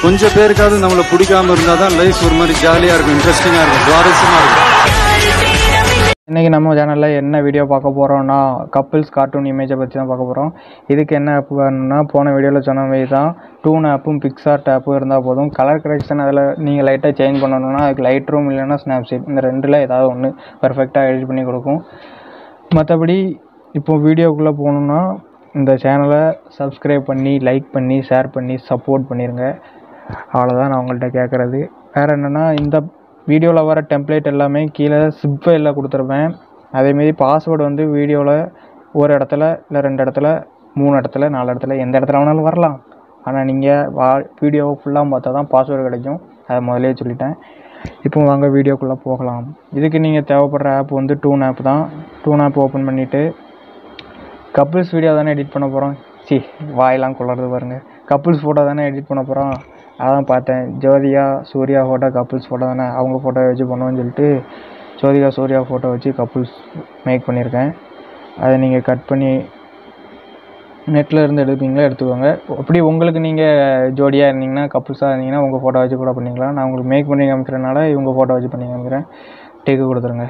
கொஞ்சம் பேருக்காவது நம்மளை பிடிக்காம இருந்தால் தான் லைஃப் ஒரு மாதிரி ஜாலியாக இருக்கும் இன்ட்ரெஸ்டிங்காக இருக்கும் சுவாரஸ்யமாக இருக்கும் இன்றைக்கி நம்ம சேனலில் என்ன வீடியோ பார்க்க போகிறோம்னா கப்பிள்ஸ் கார்ட்டூன் இமேஜை பற்றி தான் பார்க்க போகிறோம் இதுக்கு என்ன ஆப் வேணும்னா போன வீடியோவில் சொன்ன மாதிரி தான் டூன் ஆப்பும் பிக்சார்ட் ஆப்பும் இருந்தால் போதும் கலர் கரெக்ஷன் அதில் நீங்கள் லைட்டாக சேஞ்ச் பண்ணணும்னா அதுக்கு லைட் ரூம் இல்லைன்னா ஸ்னாப்சீட் இந்த ரெண்டில் ஏதாவது ஒன்று பர்ஃபெக்டாக எடிட் பண்ணி கொடுக்கும் மற்றபடி இப்போ வீடியோக்குள்ளே போகணுன்னா இந்த சேனலை சப்ஸ்கிரைப் பண்ணி லைக் பண்ணி ஷேர் பண்ணி சப்போர்ட் பண்ணிடுங்க அவ்வளோதான் நான் உங்கள்கிட்ட கேட்குறது வேறு என்னென்னா இந்த வீடியோவில் வர டெம்ப்ளேட் எல்லாமே கீழே சிப் ஃபைலில் கொடுத்துருப்பேன் அதேமாரி பாஸ்வேர்டு வந்து வீடியோவில் ஒரு இடத்துல இல்லை ரெண்டு இடத்துல மூணு இடத்துல நாலு இடத்துல எந்த இடத்துல வேணாலும் வரலாம் ஆனால் நீங்கள் வா வீடியோவை ஃபுல்லாக பார்த்தா தான் பாஸ்வேர்டு கிடைக்கும் அதை முதலே சொல்லிட்டேன் இப்போ வாங்க வீடியோக்குள்ளே போகலாம் இதுக்கு நீங்கள் தேவைப்படுற ஆப் வந்து டூன் ஆப் தான் டூன் ஆப் ஓப்பன் பண்ணிவிட்டு கப்புள்ஸ் வீடியோ தானே எடிட் பண்ண போகிறோம் சி வாயெல்லாம் குளருது பாருங்க கப்புள்ஸ் ஃபோட்டோ தானே எடிட் பண்ண போகிறோம் அதான் பார்த்தேன் Jyothika Suriya photo couples photo தானே அவங்க ஃபோட்டோ வச்சு பண்ணுவோன்னு சொல்லிட்டு ஜோதிகா சூர்யா ஃபோட்டோ வச்சு கப்புள்ஸ் மேக் பண்ணியிருக்கேன் அதை நீங்கள் கட் பண்ணி நெட்டில் இருந்து எடுப்பீங்களா எடுத்துக்கோங்க அப்படி உங்களுக்கு நீங்கள் ஜோடியாக இருந்தீங்கன்னா கப்புள்ஸாக இருந்தீங்கன்னா உங்கள் ஃபோட்டோ வச்சு கூட பண்ணிக்கலாம் நான் உங்களுக்கு மேக் பண்ணி காமிக்கிறனால இவங்க ஃபோட்டோ வச்சு பண்ணி காமிக்கிறேன் டேக்கு கொடுத்துருங்க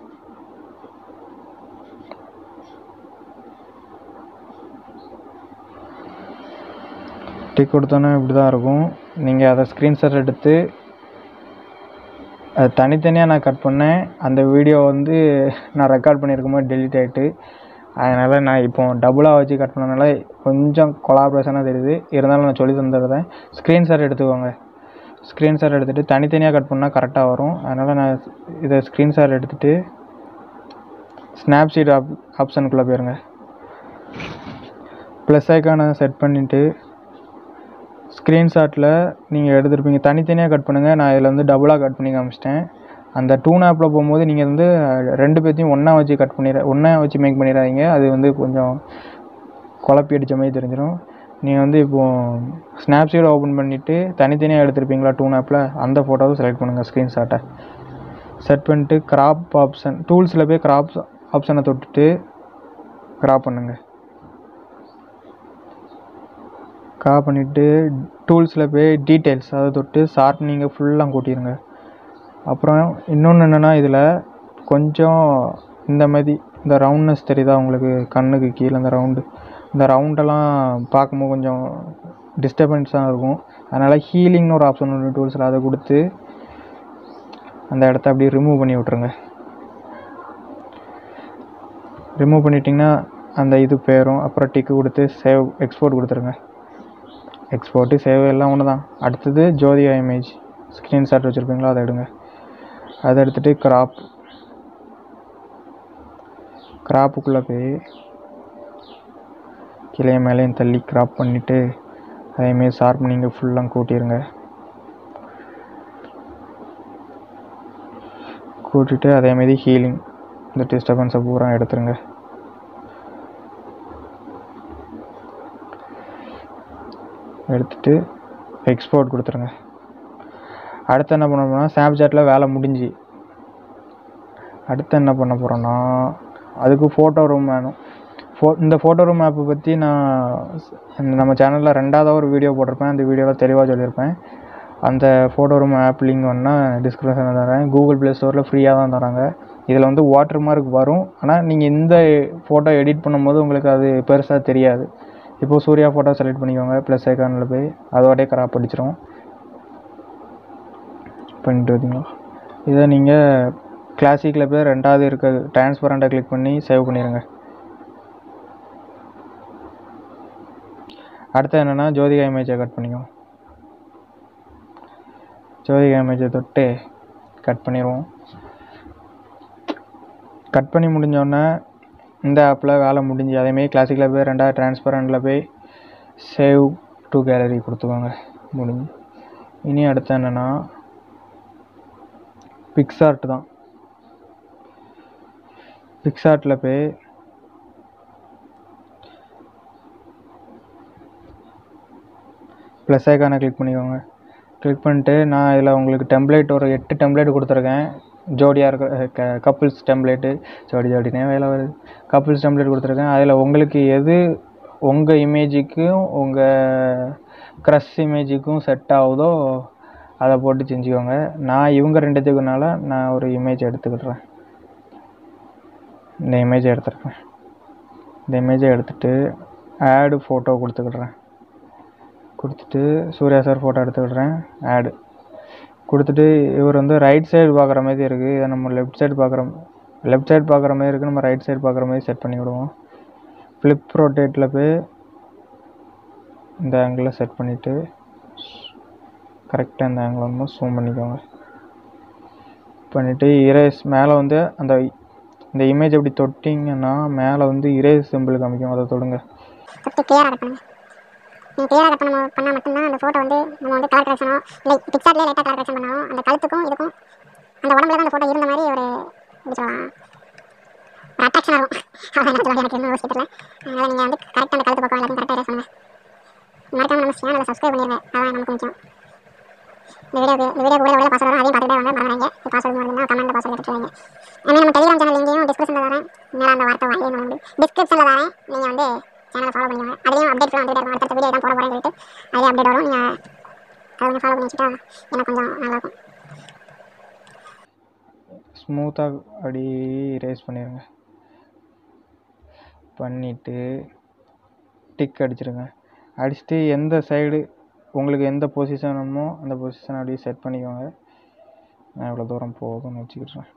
டிக் கொடுத்தோன்னே இப்படி தான் இருக்கும் நீங்கள் அதை ஸ்க்ரீன்ஷாட் எடுத்து அது தனித்தனியாக நான் கட் பண்ணேன் அந்த வீடியோ வந்து நான் ரெக்கார்ட் பண்ணியிருக்கும்போது டெலிட் ஆகிட்டு அதனால் நான் இப்போ டபுளாக வச்சு கட் பண்ணனால கொஞ்சம் கொலாபரேஷனாக தெரியுது இருந்தாலும் நான் சொல்லி தந்துடுறேன் ஸ்க்ரீன்ஷாட் எடுத்துக்கோங்க ஸ்க்ரீன்ஷாட் எடுத்துகிட்டு தனித்தனியாக கட் பண்ணால் கரெக்டாக வரும் அதனால் நான் இதை ஸ்க்ரீன்ஷாட் எடுத்துகிட்டு ஸ்னாப்சீட் ஆப் ஆப்ஷனுக்குள்ளே போயிருங்க ப்ளஸ் ஐக்கானை செட் பண்ணிவிட்டு ஸ்க்ரீன்ஷாட்டில் நீங்கள் எடுத்துருப்பீங்க தனித்தனியாக கட் பண்ணுங்கள் நான் இதில் வந்து டபுளாக கட் பண்ணி காமிச்சிட்டேன் அந்த டூன் ஆப்பில் போகும்போது நீங்கள் வந்து ரெண்டு பேர்த்தையும் ஒன்றா வச்சு கட் பண்ணிட ஒன்றா வச்சு மேக் பண்ணிடாதீங்க அது வந்து கொஞ்சம் குழப்பி அடித்த மாதிரி தெரிஞ்சிடும் நீங்கள் வந்து இப்போது ஸ்னாப்சீட் ஓப்பன் பண்ணிவிட்டு தனித்தனியாக எடுத்திருப்பீங்களா டூன் ஆப்பில் அந்த ஃபோட்டோவை செலக்ட் பண்ணுங்கள் ஸ்க்ரீன்ஷாட்டை செட் பண்ணிட்டு கிராப் ஆப்ஷன் டூல்ஸில் போய் கிராப் ஆப்ஷனை தொட்டுட்டு கிராப் பண்ணுங்கள் கா பண்ணிவிட்டு டூல்ஸில் போய் டீட்டெயில்ஸ் அதை தொட்டு ஷார்ப்னிங்கை ஃபுல்லாக கூட்டிடுங்க அப்புறம் இன்னொன்று என்னென்னா இதில் கொஞ்சம் இந்த மாதிரி இந்த ரவுண்ட்னஸ் தெரியுதா உங்களுக்கு கண்ணுக்கு கீழே இந்த ரவுண்டு இந்த ரவுண்டெல்லாம் பார்க்கும்போது கொஞ்சம் டிஸ்டர்பன்ஸாக இருக்கும் அதனால் ஹீலிங்னு ஒரு ஆப்ஷன் ஒன்று டூல்ஸில் அதை கொடுத்து அந்த இடத்த அப்படியே ரிமூவ் பண்ணி விட்ருங்க ரிமூவ் பண்ணிட்டிங்கன்னா அந்த இது போயிடும் அப்புறம் டிக்கு கொடுத்து சேவ் எக்ஸ்போர்ட் கொடுத்துருங்க எக்ஸ்போர்ட்டு சேவ் எல்லாம் ஒன்று தான் அடுத்தது ஜோதிகா இமேஜ் ஸ்க்ரீன்ஷாட் வச்சுருப்பீங்களா அதை எடுங்க அதை எடுத்துகிட்டு கிராப் கிராப்புக்குள்ளே போய் கீழே மேலேயும் தள்ளி கிராப் பண்ணிவிட்டு அதேமாரி ஷார்ப் நீங்கள் ஃபுல்லாக கூட்டிடுங்க கூட்டிட்டு அதேமாரி ஹீலிங் இந்த டிஸ்டர்பன்ஸை பூரா எடுத்துருங்க எடுத்துட்டு எக்ஸ்போர்ட் கொடுத்துருங்க அடுத்து என்ன பண்ண போனால் ஸ்னாப்சாட்டில் வேலை முடிஞ்சு அடுத்து என்ன பண்ண போகிறோன்னா அதுக்கு ஃபோட்டோ ரூம் வேணும் ஃபோ இந்த ஃபோட்டோ ரூம் ஆப்பை பற்றி நான் இந்த நம்ம சேனலில் ரெண்டாவது ஒரு வீடியோ போட்டிருப்பேன் அந்த வீடியோவில் தெளிவாக சொல்லியிருப்பேன் அந்த ஃபோட்டோ ரூம் ஆப் லிங்க் வேணால் டிஸ்கிரிப்ஷனில் தரேன் கூகுள் ப்ளே ஸ்டோரில் ஃப்ரீயாக தான் தராங்க இதில் வந்து வாட்டர் மார்க் வரும் ஆனால் நீங்கள் இந்த ஃபோட்டோ எடிட் பண்ணும்போது உங்களுக்கு அது பெருசாக தெரியாது இப்போது சூர்யா ஃபோட்டோ செலக்ட் பண்ணிக்கோங்க ப்ளஸ் ஐக்கானில் போய் அதோடய கிராப் அடிச்சிரும் பண்ணிட்டு பார்த்தீங்களா இதை நீங்கள் கிளாசிக்கில் போய் ரெண்டாவது இருக்க டிரான்ஸ்பரண்ட்டை கிளிக் பண்ணி சேவ் பண்ணிடுங்க அடுத்து என்னென்னா ஜோதிகா இமேஜை கட் பண்ணிக்கோ ஜோதிகா இமேஜை தொட்டு கட் பண்ணிடுவோம் கட் பண்ணி முடிஞ்சோடனே இந்த ஆப்பில் வேலை முடிஞ்சு அதேமாரி கிளாசிக்கில் போய் ரெண்டாவது டிரான்ஸ்பரண்டில் போய் சேவ் டு கேலரி கொடுத்துக்கோங்க முடிஞ்சு இனி அடுத்து என்னென்னா பிக்சார்ட் தான் பிக்சார்ட்டில் போய் ப்ளஸ் ஐக்கானை கிளிக் பண்ணிக்கோங்க கிளிக் பண்ணிட்டு நான் இதில் உங்களுக்கு டெம்ப்ளேட் ஒரு எட்டு டெம்ப்ளேட் கொடுத்துருக்கேன் ஜோடியாக இருக்கிற கப்புள்ஸ் டெம்ப்ளேட்டு ஜோடி ஜோடினே வேலை வருது கப்புள்ஸ் டெம்ப்ளேட் கொடுத்துருக்கேன் அதில் உங்களுக்கு எது உங்கள் இமேஜுக்கும் உங்கள் க்ரஷ் இமேஜுக்கும் செட் ஆகுதோ அதை போட்டு செஞ்சுக்கோங்க நான் இவங்க ரெண்டுத்துக்குனால நான் ஒரு இமேஜ் எடுத்துக்கிடுறேன் இந்த இமேஜை எடுத்துருக்கேன் இந்த இமேஜை எடுத்துட்டு ஆடு ஃபோட்டோ கொடுத்துக்கிடுறேன் கொடுத்துட்டு சூர்யா சார் ஃபோட்டோ எடுத்துக்கிடுறேன் ஆடு கொடுத்துட்டு இவர் வந்து ரைட் சைடு பார்க்குற மாதிரி இருக்குது இதை நம்ம லெஃப்ட் சைடு பார்க்குற லெஃப்ட் சைடு பார்க்குற மாதிரி இருக்குது நம்ம ரைட் சைடு பார்க்குற மாதிரி செட் பண்ணி விடுவோம் ஃப்ளிப் ரோட்டேட்டில் போய் இந்த ஆங்கிளில் செட் பண்ணிவிட்டு கரெக்டாக இந்த ஆங்கிள் வந்து ஜூம் பண்ணிக்கோங்க பண்ணிவிட்டு இரேஸ் மேலே வந்து அந்த இந்த இமேஜ் அப்படி தொட்டிங்கன்னா மேலே வந்து இரேஸ் சிம்பிள் காமிக்கும் அதை தொடுங்க ஃபஸ்ட்டு கிளியராக கட் பண்ணுங்க நீங்கள் கிளியராக கட் பண்ண பண்ணால் மட்டும்தான் அந்த ஃபோட்டோ வந்து நம்ம வந்து கலர் கரெக்ஷனோ இல்லை பிக்சர்லேயே லைட்டாக கலர் கரெக்ஷன் பண்ணாலும் அந்த கழுத்துக்கும் இதுக்கும் அந்த உடம்புல தான் அந்த ஃபோட்டோ இருந்த மாதிரி ஒரு எப்படி சொல்லலாம் ஒரு அட்ராக்ஷனாக இருக்கும் அவ்வளோ என்ன சொல்ல எனக்கு இன்னும் யோசிக்கல அதனால் நீங்கள் வந்து கரெக்டாக அந்த கழுத்து பக்கம் எல்லாத்தையும் கரெக்டாக பண்ணுங்கள் மறக்காம நம்ம சேனலை சப்ஸ்கிரைப் பண்ணிடுங்க அதான் நமக்கு கொஞ்சம் இந்த வீடியோக்கு இந்த வீடியோ கூட உள்ள பாஸ்வேர்டு அதையும் பார்த்துட்டே வாங்க மறந்துடுங்க பாஸ்வேர்டு மறந்துனா கமெண்ட்டில் பாஸ்வேர்டு எடுத்துருவீங்க அதுமாதிரி நம்ம டெலிகிராம் சேனல் லிங்கையும் டிஸ்கிரிப்ஷனில் தரேன் மேலே அந்த வார்த்தை வாயிலே நோண்டு டிஸ்கிரிப்ஷனில் தரேன் நீங்கள் வந்து சேனலை ஃபாலோ பண்ணிக்கோங்க அதுலேயும் அப்டேட்லாம் வந்துட்டே இருக்கும் அடுத்த வீடியோ தான் போட போகிறேன்னு சொல்லிட்டு அதிலே அப்டேட் வரும் நீங்கள் அதை கொஞ்சம் ஃபாலோ பண்ணி வச்சுட்டா எனக்கு கொஞ்சம் நல்லாயிருக்கும் ஸ்மூத்தாக அப்படி ரேஸ் பண்ணிடுங்க பண்ணிவிட்டு டிக் அடிச்சிருங்க அடிச்சுட்டு எந்த சைடு உங்களுக்கு எந்த பொசிஷன் வேணுமோ அந்த பொசிஷன் அப்படியே செட் பண்ணிக்கோங்க நான் இவ்வளோ தூரம் போதும்னு வச்சுக்கிட்டேன்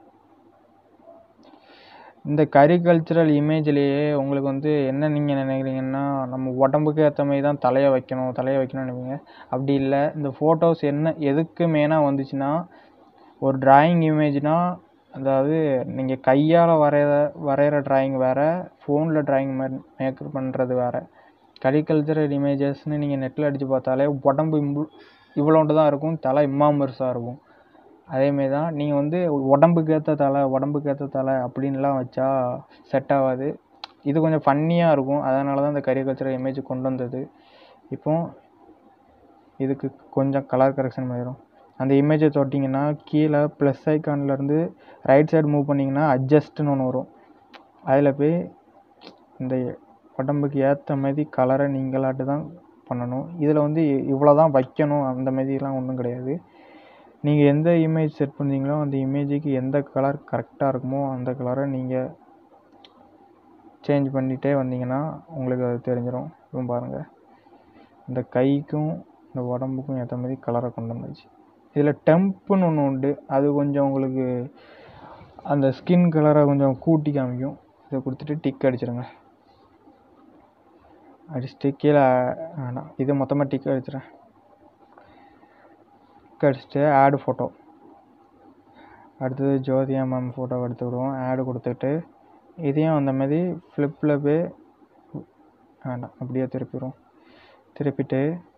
இந்த கரிகல்ச்சரல் இமேஜ்லேயே உங்களுக்கு வந்து என்ன நீங்கள் நினைக்கிறீங்கன்னா நம்ம உடம்புக்கு ஏற்ற மாதிரி தான் தலையை வைக்கணும் தலையை வைக்கணும்னு நினைப்பீங்க அப்படி இல்லை இந்த ஃபோட்டோஸ் என்ன எதுக்கு மெயினாக வந்துச்சுன்னா ஒரு டிராயிங் இமேஜ்னால் அதாவது நீங்கள் கையால் வரைகிற வரைகிற டிராயிங் வேறு ஃபோனில் டிராயிங் மேக் பண்ணுறது வேறு கரிகல்ச்சரல் இமேஜஸ்னு நீங்கள் நெட்டில் அடித்து பார்த்தாலே உடம்பு இம்பு இவ்வளோண்டு தான் இருக்கும் தலை இம்மாமர்ஸாக இருக்கும் அதேமாரி தான் நீங்கள் வந்து உடம்புக்கு ஏற்ற தலை உடம்புக்கு ஏற்ற தலை அப்படின்லாம் வச்சா செட் ஆகாது இது கொஞ்சம் ஃபன்னியாக இருக்கும் அதனால தான் இந்த கரிகல்ச்சரல் இமேஜ் கொண்டு வந்தது இப்போ இதுக்கு கொஞ்சம் கலர் கரெக்ஷன் பண்ணிடும் அந்த இமேஜை தொட்டிங்கன்னா கீழே ப்ளஸ் ஐக்கான்லேருந்து ரைட் சைடு மூவ் பண்ணிங்கன்னா அட்ஜஸ்ட்னு ஒன்று வரும் அதில் போய் இந்த உடம்புக்கு ஏற்ற மாதிரி கலரை நீங்களாட்டு தான் பண்ணணும் இதில் வந்து இவ்வளோ தான் வைக்கணும் அந்த மாதிரிலாம் ஒன்றும் கிடையாது நீங்கள் எந்த இமேஜ் செட் பண்ணுறீங்களோ அந்த இமேஜுக்கு எந்த கலர் கரெக்டாக இருக்குமோ அந்த கலரை நீங்கள் சேஞ்ச் பண்ணிகிட்டே வந்தீங்கன்னா உங்களுக்கு அது தெரிஞ்சிடும் இப்போ பாருங்கள் இந்த கைக்கும் இந்த உடம்புக்கும் ஏற்ற மாதிரி கலரை கொண்டு வந்துச்சு இதில் டெம்ப்புன்னு ஒன்று உண்டு அது கொஞ்சம் உங்களுக்கு அந்த ஸ்கின் கலரை கொஞ்சம் கூட்டி காமிக்கும் இதை கொடுத்துட்டு டிக் அடிச்சிடுங்க அடிச்சுட்டு கீழே வேணாம் இது மொத்தமாக டிக் அடிச்சிடுறேன் டிக் அடிச்சுட்டு ஆடு ஃபோட்டோ அடுத்தது ஜோதியா மேம் ஃபோட்டோ எடுத்து விடுவோம் ஆடு கொடுத்துட்டு இதையும் அந்த மாதிரி ஃப்ளிப்பில் போய் வேண்டாம் அப்படியே திருப்பிடுவோம் திருப்பிட்டு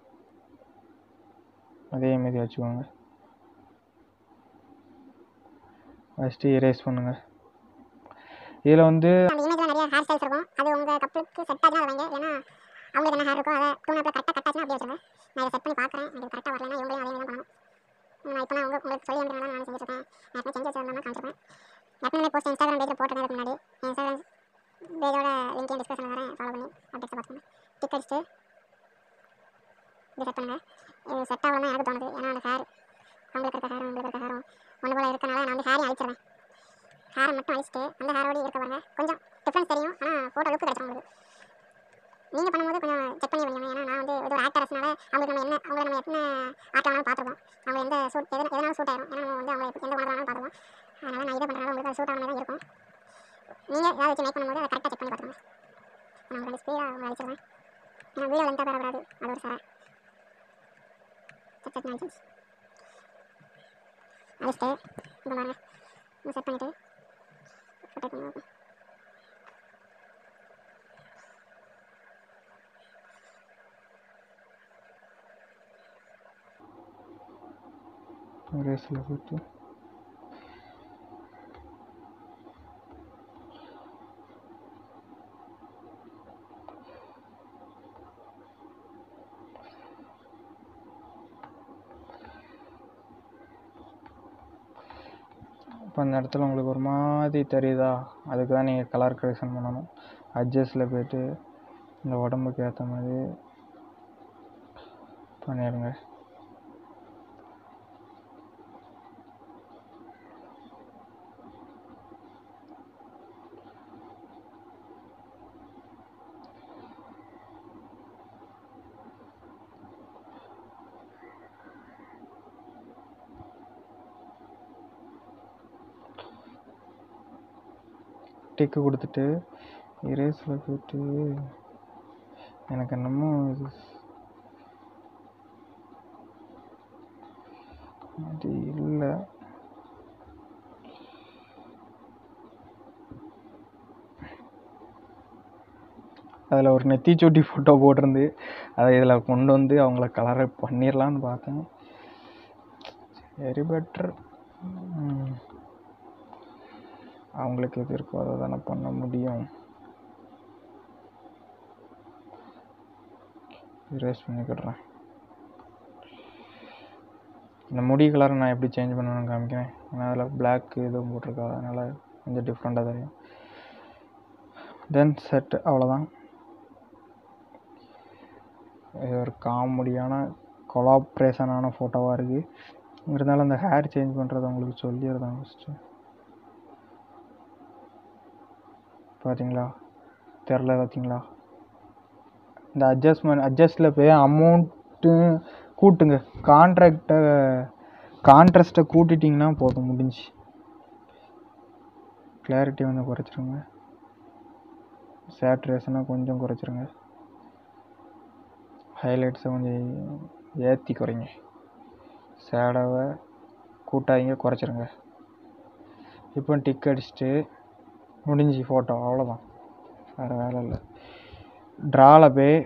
அதே மாதிரி வச்சுக்கோங்க ஃபஸ்ட்டு erase பண்ணுங்கள் இதில் வந்து அந்த இமேஜில் நிறைய ஹேர் ஸ்டைல்ஸ் இருக்கும் அது உங்கள் கப்பலுக்கு செட் ஆச்சுன்னா அதை வைங்க இல்லைனா அவங்களுக்கு என்ன ஹேர் இருக்கோ அதை டூன் ஆப்பில் கரெக்டாக கட் ஆச்சுன்னா அப்படியே வச்சுருங்க நான் இதை செட் பண்ணி பார்க்குறேன் எனக்கு கரெக்டாக வரலன்னா இவங்களையும் அதே தான் பண்ணணும் நான் இப்போ நான் உங்களுக்கு உங்களுக்கு சொல்லி அனுப்பினால நான் செஞ்சுருக்கேன் நான் எப்போ செஞ்சு வச்சிருந்தா காமிச்சிருப்பேன் எப்பவுமே போஸ்ட் இன்ஸ்டாகிராம் பேஜில் போட்டுறதுக்கு முன்னாடி இன்ஸ்டாகிராம் பேஜோட லிங்க் டிஸ்கிரிப்ஷனில் வரேன் ஃபாலோ பண்ணி அப்டேட்ஸை பார்த்துக்கோங்க டிக் அடிச்சுட்டு இது செட் பண்ணுங்கள் இது செட் ஆகலாம் எனக்கு தோணுது ஏன்னா அந்த ஹேர் அவங்களுக்கு இருக்க ஹேரும் உங்களுக்கு இருக்க ஹேரும் ஒன்று போல் இருக்கனால நான் வந்து ஹேரையும் அழிச்சிருவேன் ஹேரை மட்டும் அழிச்சிட்டு அந்த ஹேரோடய இருக்க பாருங்க கொஞ்சம் டிஃப்ரென்ஸ் தெரியும் ஆனால் ஃபோட்டோ லுக்கு கிடைச்சிடும் உங்களுக்கு நீங்கள் பண்ணும்போது கொஞ்சம் செக் பண்ணி பண்ணுங்க ஏன்னா நான் வந்து இது ஒரு ஆக்டர்ஸ்னால அவங்களுக்கு நம்ம என்ன அவங்களை நம்ம எத்தனை ஆர்ட் வேணாலும் பார்த்துருப்போம் அவங்க எந்த சூட் எது எதனாலும் சூட் ஆயிரும் ஏன்னா நம்ம வந்து அவங்க எந்த உணர்வு வேணாலும் பார்த்துருவோம் அதனால் நான் இதை பண்ணுறதுனால உங்களுக்கு அது சூட் ஆன தான் இருக்கும் நீங்கள் ஏதாவது வச்சு மேக் பண்ணும்போது அதை கரெக்டாக செக் பண்ணி பார்த்துருங்க நான் உங்களுக்கு ஸ்பீடாக அவங்க அழிச்சிருவேன் ஏன்னா வீடியோ லென்த்தாக பெறக்கூடாது அது ஒரு சார் சட் சட் நான்சென்ஸ் அழிச்சிட்டு இப்போ பாருங்க செட் பண்ணிவிட்டு ஃபோட்டோ பண்ணி ரேஸில் போயிட்டு இப்போ அந்த இடத்துல உங்களுக்கு ஒரு மாதிரி தெரியுதா அதுக்கு தான் நீங்கள் கலர் கரெக்ஷன் பண்ணணும் அட்ஜஸ்டில் போயிட்டு இந்த உடம்புக்கு ஏற்ற மாதிரி பண்ணிடுங்க டிக்கு கொடுத்துட்டு இரேஸில் போயிட்டு எனக்கு என்னமோ இது அது இல்லை அதில் ஒரு நெத்திச்சூட்டி ஃபோட்டோ போட்டிருந்து அதை இதில் கொண்டு வந்து அவங்கள கலரை பண்ணிடலான்னு பார்த்தேன் சரி பெட்ரு அவங்களுக்கு எது இருக்கோ அதை தானே பண்ண முடியும் erase பண்ணிக்கிடுறேன் இந்த முடி கலரை நான் எப்படி சேஞ்ச் பண்ணணும்னு காமிக்கிறேன் ஏன்னா அதில் பிளாக் எதுவும் போட்டிருக்கா அதனால் கொஞ்சம் டிஃப்ரெண்ட்டாக தெரியும் தென் செட் அவ்வளோதான் இது ஒரு காமெடியான கொலாப்ரேஷனான ஃபோட்டோவாக இருக்குது இருந்தாலும் அந்த ஹேர் சேஞ்ச் பண்ணுறதை உங்களுக்கு சொல்லிடுறேன் ஃபஸ்ட்டு பார்த்தீங்களா தெரில பார்த்தீங்களா இந்த அட்ஜஸ்ட்மெண்ட் அட்ஜஸ்ட்டில் போய் அமௌண்ட்டு கூட்டுங்க கான்ட்ராக்டை கான்ட்ராஸ்ட்டை கூட்டிட்டிங்கன்னா போதும் முடிஞ்சு கிளாரிட்டி வந்து குறைச்சிருங்க சேட்ரேஷனை கொஞ்சம் குறைச்சிருங்க ஹைலைட்ஸை கொஞ்சம் ஏற்றி குறைங்க ஷேடோவை கூட்டாதீங்க குறைச்சிருங்க இப்போ டிக் அடிச்சுட்டு முடிஞ்சு ஃபோட்டோ அவ்வளோதான் வேறு வேலை இல்லை ட்ராவில் போய்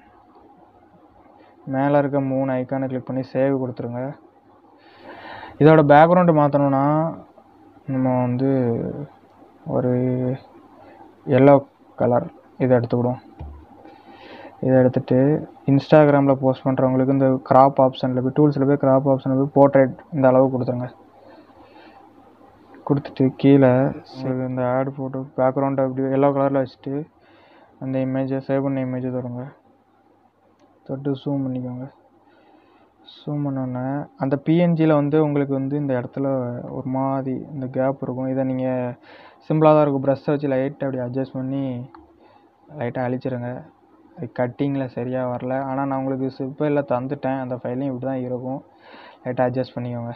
மேலே இருக்க மூணு ஐக்கானை கிளிக் பண்ணி சேவ் கொடுத்துருங்க இதோட பேக்ரவுண்டு மாற்றணுன்னா நம்ம வந்து ஒரு எல்லோ கலர் இதை எடுத்துக்கிடுவோம் இதை எடுத்துகிட்டு இன்ஸ்டாகிராமில் போஸ்ட் பண்ணுறவங்களுக்கு இந்த கிராப் ஆப்ஷனில் போய் டூல்ஸில் போய் கிராப் ஆப்ஷனில் போய் போர்ட்ரேட் இந்த அளவு கொடுத்துருங்க கொடுத்துட்டு கீழே உங்களுக்கு இந்த ஆட் ஃபோட்டோ பேக்ரவுண்டை அப்படி எல்லோ கலரில் வச்சுட்டு அந்த இமேஜை சேவ் பண்ண இமேஜை தொடுங்க தொட்டு ஜூம் பண்ணிக்கோங்க ஜூம் பண்ணோன்னே அந்த பிஎன்ஜியில் வந்து உங்களுக்கு வந்து இந்த இடத்துல ஒரு மாதிரி இந்த கேப் இருக்கும் இதை நீங்கள் சிம்பிளாக தான் இருக்கும் ப்ரஷ்ஷை வச்சு லைட்டாக அப்படி அட்ஜஸ்ட் பண்ணி லைட்டாக அழிச்சிருங்க அது கட்டிங்கில் சரியாக வரல ஆனால் நான் உங்களுக்கு சிப்பில் தந்துட்டேன் அந்த ஃபைலையும் இப்படி தான் இருக்கும் லைட்டாக அட்ஜஸ்ட் பண்ணிக்கோங்க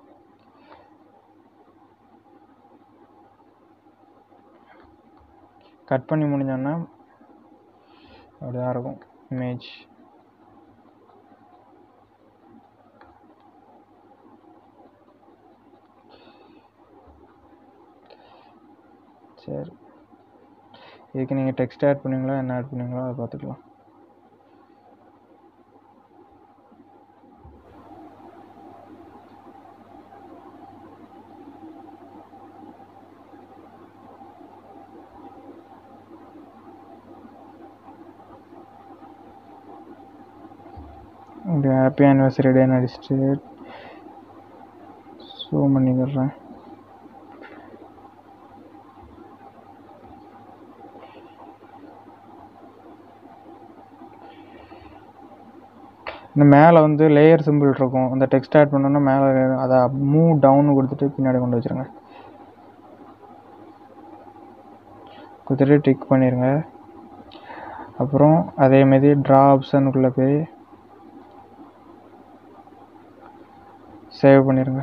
கட் பண்ணி முடிஞ்சோன்னா அப்படி தான் இருக்கும் இமேஜ் சரி இதுக்கு நீங்கள் டெக்ஸ்ட் ஆட் பண்ணுவீங்களா என்ன ஆட் பண்ணுவீங்களோ அதை பார்த்துக்கலாம் இப்படி ஹாப்பி ஆனிவர்சரி டேன்னு அடிச்சுட்டு ஸூம் பண்ணிக்கிறேன் இந்த மேலே வந்து லேயர் சிம்பிள் இருக்கும் அந்த டெக்ஸ்ட் ஆட் பண்ணோன்னா மேலே அதை மூவ் டவுன் கொடுத்துட்டு பின்னாடி கொண்டு வச்சிருங்க கொடுத்துட்டு டிக் பண்ணிடுங்க அப்புறம் அதேமாரி ட்ரா ஆப்ஷனுக்குள்ளே போய் சேவ் பண்ணிடுங்க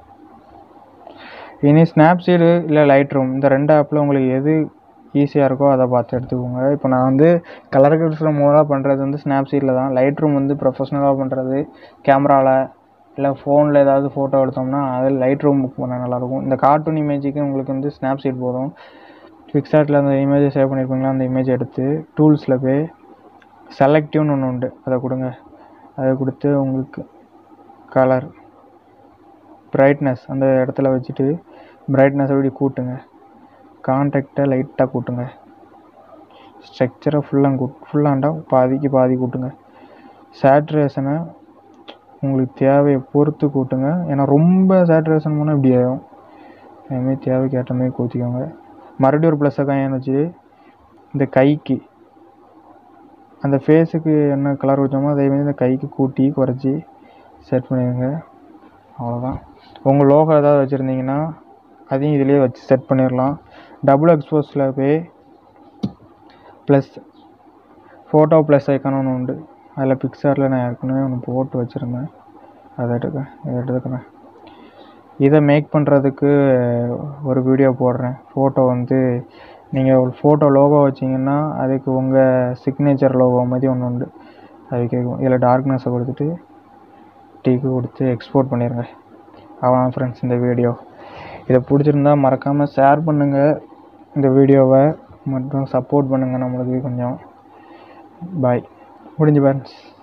இனி ஸ்னாப்சீடு இல்லை லைட் ரூம் இந்த ரெண்டு ஆப்பில் உங்களுக்கு எது ஈஸியாக இருக்கோ அதை பார்த்து எடுத்துக்கோங்க இப்போ நான் வந்து கலர் கல்ஸில் மூலாக பண்ணுறது வந்து ஸ்னாப்சீட்டில் தான் லைட் ரூம் வந்து ப்ரொஃபஷ்னலாக பண்ணுறது கேமராவில் இல்லை ஃபோனில் ஏதாவது ஃபோட்டோ எடுத்தோம்னா அதில் லைட் ரூம் புக் பண்ணால் நல்லாயிருக்கும் இந்த கார்ட்டூன் இமேஜுக்கு உங்களுக்கு வந்து ஸ்னாப்சீட் போதும் பிக்சார்ட்டில் அந்த இமேஜை சேவ் பண்ணியிருப்பீங்களா அந்த இமேஜ் எடுத்து டூல்ஸில் போய் செலக்டிவ்னு ஒன்று உண்டு அதை கொடுங்க அதை கொடுத்து உங்களுக்கு கலர் பிரைட்னஸ் அந்த இடத்துல வச்சுட்டு பிரைட்னஸ் அப்படி கூட்டுங்க கான்டாக்டை லைட்டாக கூட்டுங்க ஸ்ட்ரக்சரை ஃபுல்லாக கூட் ஃபுல்லாண்டா பாதிக்கு பாதி கூட்டுங்க சேட்ரேஷனை உங்களுக்கு தேவையை பொறுத்து கூட்டுங்க ஏன்னா ரொம்ப சேட்ரேஷன் போனால் இப்படி ஆகும் அதுமாரி தேவைக்கு ஏற்ற மாதிரி கூத்திக்கோங்க மறுபடியும் ஒரு ப்ளஸ் கையான்னு வச்சு இந்த கைக்கு அந்த ஃபேஸுக்கு என்ன கலர் வச்சோமோ அதே மாதிரி இந்த கைக்கு கூட்டி குறைச்சி செட் பண்ணிடுங்க அவ்வளோதான் உங்கள் லோகோ ஏதாவது வச்சுருந்தீங்கன்னா அதையும் இதிலே வச்சு செட் பண்ணிடலாம் டபுள் எக்ஸ்போஸில் போய் ப்ளஸ் ஃபோட்டோ ப்ளஸ் ஐக்கான் ஒன்று உண்டு அதில் பிக்சரில் நான் ஏற்கனவே ஒன்று போட்டு வச்சுருந்தேன் அதை எடுக்க இதை எடுத்துக்கிறேன் இதை மேக் பண்ணுறதுக்கு ஒரு வீடியோ போடுறேன் ஃபோட்டோ வந்து நீங்கள் ஒரு ஃபோட்டோ லோகோ வச்சிங்கன்னா அதுக்கு உங்கள் சிக்னேச்சர் லோகோ மாதிரி ஒன்று உண்டு அது கேட்கும் இதில் டார்க்னஸை கொடுத்துட்டு டீக்கு கொடுத்து எக்ஸ்போர்ட் பண்ணிடுங்க அவ்வளோ ஃப்ரெண்ட்ஸ் இந்த வீடியோ இதை பிடிச்சிருந்தா மறக்காமல் ஷேர் பண்ணுங்கள் இந்த வீடியோவை மற்றும் சப்போர்ட் பண்ணுங்கள் நம்மளுக்கு கொஞ்சம் பாய் முடிஞ்சு ஃப்ரெண்ட்ஸ்